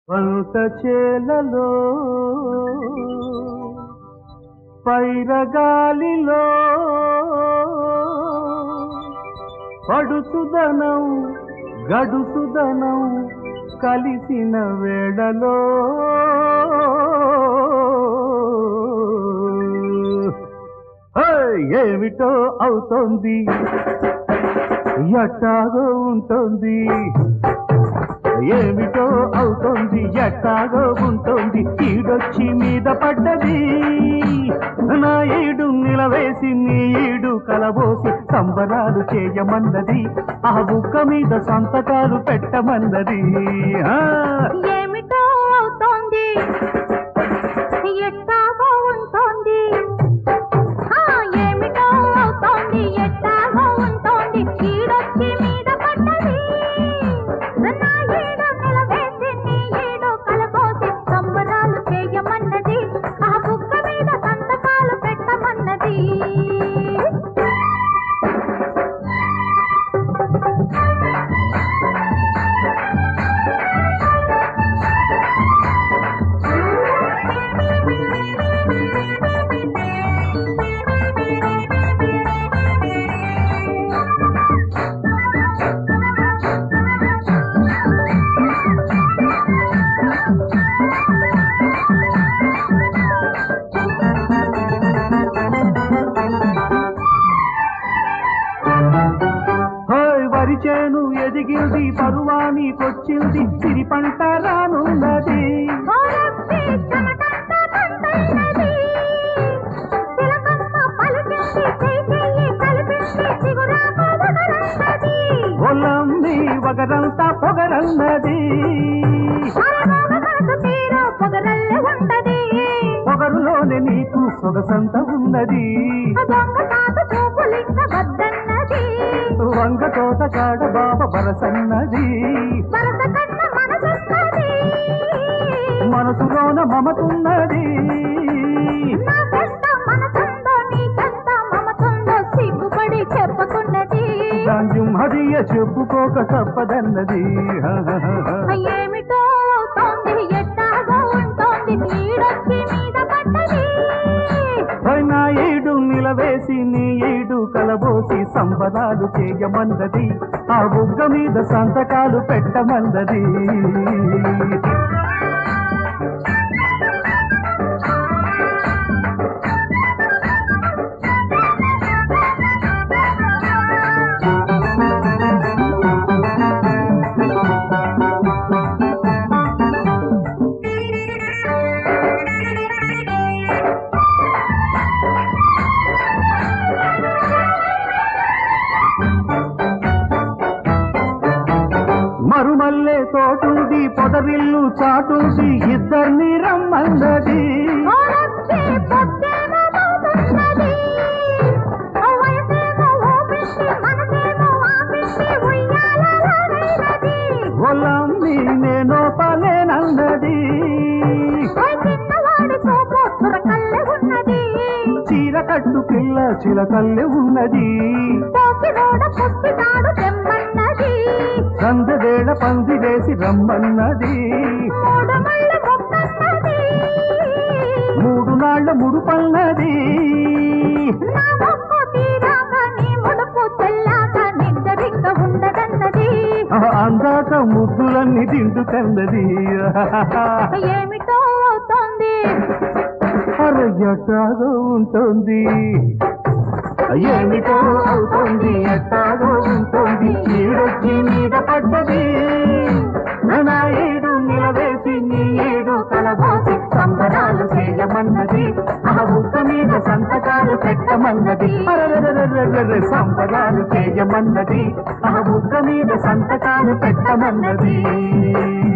పంట చేలలో పైరగాలిలో పడుసుదనం గడుసుదనం కలిసిన వేళలో హే, ఏమిటో అవుతోంది ఎట్టాగో ఉంటుంది ఏమిటో అవుతోంది ఎట్టాగో ఉంటుంది ఈడొచ్చి మీద పడ్డది నా ఈడు నిలవేసి నీ ఈడు కలబోసి సంబరాలు చేయమన్నది ఆ బుక్క మీద సంతకాలు పెట్టమన్నది ఆ, ఏమిటో అవుతోంది ఎట్టాగో ఉంటోంది ఆ, ఏమిటో అవుతోంది ఎట్టాగో ఉంటోంది ఈడొచ్చి మీద పడ్డది నా ఈడు నిలవేసి నీ ఈడు కలబోసి సంబరాలు చేయమన్నది ఆ బుక్క మీద సంతకాలు పెట్టమన్నది హోయ్ వరి చేను ఎదిగింది పరువానికొచ్చింది సిరి పంట రానున్నది గోరక్షి చెమటంత పంటైనది. తిలకమ్మ పలికింది, చెయ్యి చెయ్యి కలిపింది, చిగురాకు వదలన్నది. ఒలమ్మి వగరంతా పొగరన్నది అరమోగ మనసు తీరు పొగరల్లె ఉంటది. పొగరులోనే నీకు సొగసంత ఉన్నది దొంగ తాత చూపులింక వద్దన్నది. వంగ తోట కాడ బాబ బరసన్నది వరస కన్న మనసున్నది. మనసులోన మమతున్నది నాకెంత మనసుందో, నీకెంత మమతుందో సిగ్గుపడి చెప్పుకున్నది దాంజుమదియ చెప్పుకోక తప్పదన్నది ఏమిటో అవుతోంది ఎట్టాగో ఉంటోంది నీడొచ్చి మీద పడ్డది నా ఏడు నిలవేసి నీ ఏడు కలబోసి సంబరాలు చేయమన్నది ఆ బుగ్గ మీద సంతకాలు పెట్టమన్నది మరుమల్లే తోటుంది పొదరిల్లు చాటుంది ఇద్దరిని రమ్మన్నది ఓరొచ్చి పొద్దేమో మోగుతున్నది. ఓ వయసేమో ఊపిచ్చి, మనసేమో ఆపిచ్చి ఉయ్యాలలాడైనది. ఒలమ్మి నేను పలేనన్నది ఓ చిన్నవాడి చూపు చురకల్లె ఉన్నది. చీర కట్టు పిల్ల చిలకల్లె ఉన్నది పోకిరోడ పుట్టినాడు తెమ్మన్నది. సందవేళ పంది వేసి రమ్మన్నది మూడు మళ్ళ మొక్కన్నది. మూడు నాళ్ల ముడుపన్నది నా మొక్కు తీరాక నీ ముడుపు చెల్లాక నిద్దరింక ఉండదన్నది ఆ అందాక ముద్దులన్నీ తింటుకన్నది ఏమిటో అవుతోంది ఎట్టాగో ఉంటుంది ఏమిటో అవుతుంది ఎట్టాగో ఉంటుంది ఈడొచ్చి మీద పడ్డది నా ఏడు నిలవేసి నీ ఏడు కలబోసి సంబరాలు చేయమన్నది ఆ బుక్క మీద సంతకాలు పెట్టమన్నది అరెరెరెరెరెరె, సంబరాలు చేయమన్నది ఆ బుక్క మీద సంతకాలు పెట్టమన్నది